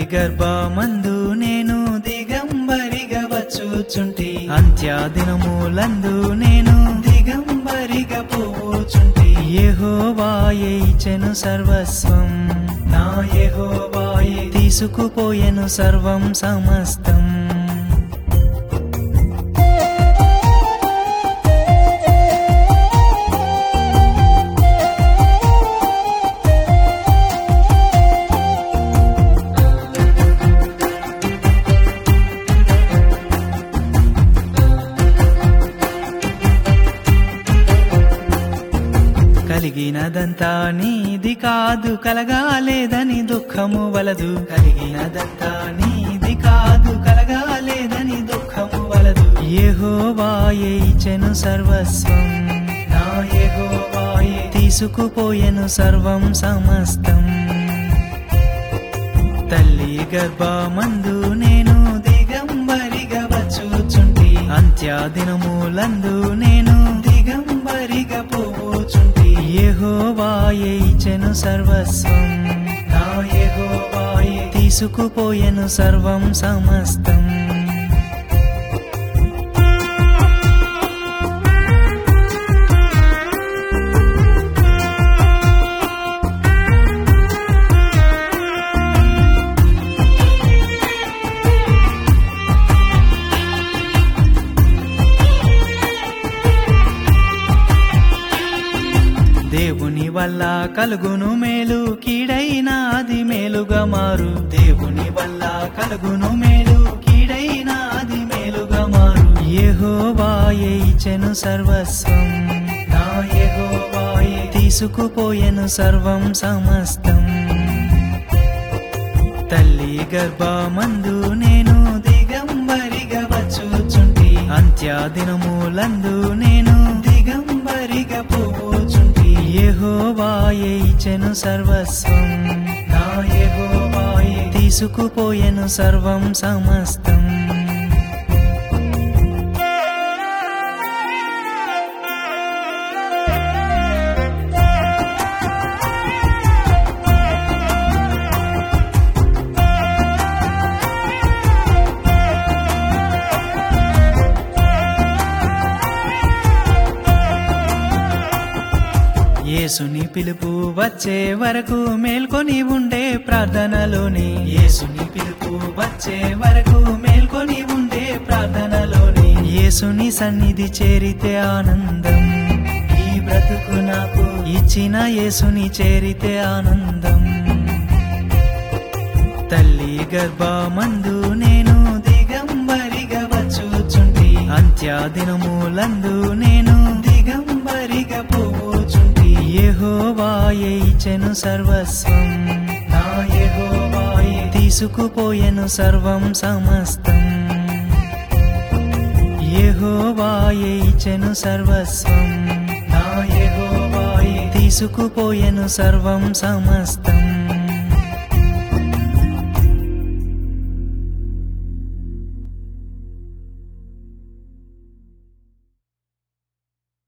గర్భమందు నేను దిగంబరిగా వచ్చుచుంటి అంత్యాదినములందు నేను దిగంబరిగా పోవుచుంటి యెహోవాయే ఇచ్చెను సర్వస్వం నా యెహోవాయే తీసుకుపోయెను సర్వం సమస్తం కలిగినదంతా నీది కాదు కలగాలేదని దుఃఖము వలదు కలిగినదంతా నీది కాదు కలగాలేదని దుఃఖము వలదు యెహోవాయే ఇచ్చెను సర్వస్వం నా యెహోవాయే తీసుకుపోయెను సర్వం సమస్తం తల్లి గర్భమందు నేను దిగంబరిగా వచ్చుచుంటి అంత్యాదినములందు నేను దిగంబరిగా పోవుచుంటి యెహోవాయే ఇచ్చెను సర్వస్వం నా యెహోవాయే తీసుకుపోయెను సర్వం సమస్తం దేవుని వల్ల కలుగును మేలు కీడైన అది మేలుగా మారు దేవుని వల్ల కలుగును మేలు కీడైన అది మేలుగా మారు యెహోవాయే ఇచ్చెను సర్వస్వం నా యెహోవాయే తీసుకుపోయెను సర్వం సమస్తం తల్లి గర్భమందు నేను దిగంబరిగా వచ్చుచుంటి అంత్యాదినములందు నేను దిగంబరిగా పోవుచుంటి యెహోవాయే ఇచ్చెను సర్వస్వం నా యెహోవాయే తీసుకుపోయెను సర్వం సమస్తం యేసుని పిలుపు వచ్చే వరకు మేల్కొని ఉండే ప్రార్థనలోని యేసుని పిలుపు వచ్చే వరకు మేల్కొని ఉండే ప్రార్థనలోని యేసుని సన్నిధి చేరితే ఆనందం ఈ బ్రతుకు నాకు ఇచ్చిన యేసుని చేరితే ఆనందం తల్లి గర్భమందు నేను దిగంబరిగా వచ్చుచుంటి అంత్యాదినములందు నేను దిగంబరిగా పోవుచుంటి యెహోవాయే ఇచ్చెను సర్వస్వం నా యెహోవాయే తీసుకుపోయెను సర్వం సమస్తం యెహోవాయే ఇచ్చెను సర్వస్వం నా యెహోవాయే తీసుకుపోయెను సర్వం సమస్తం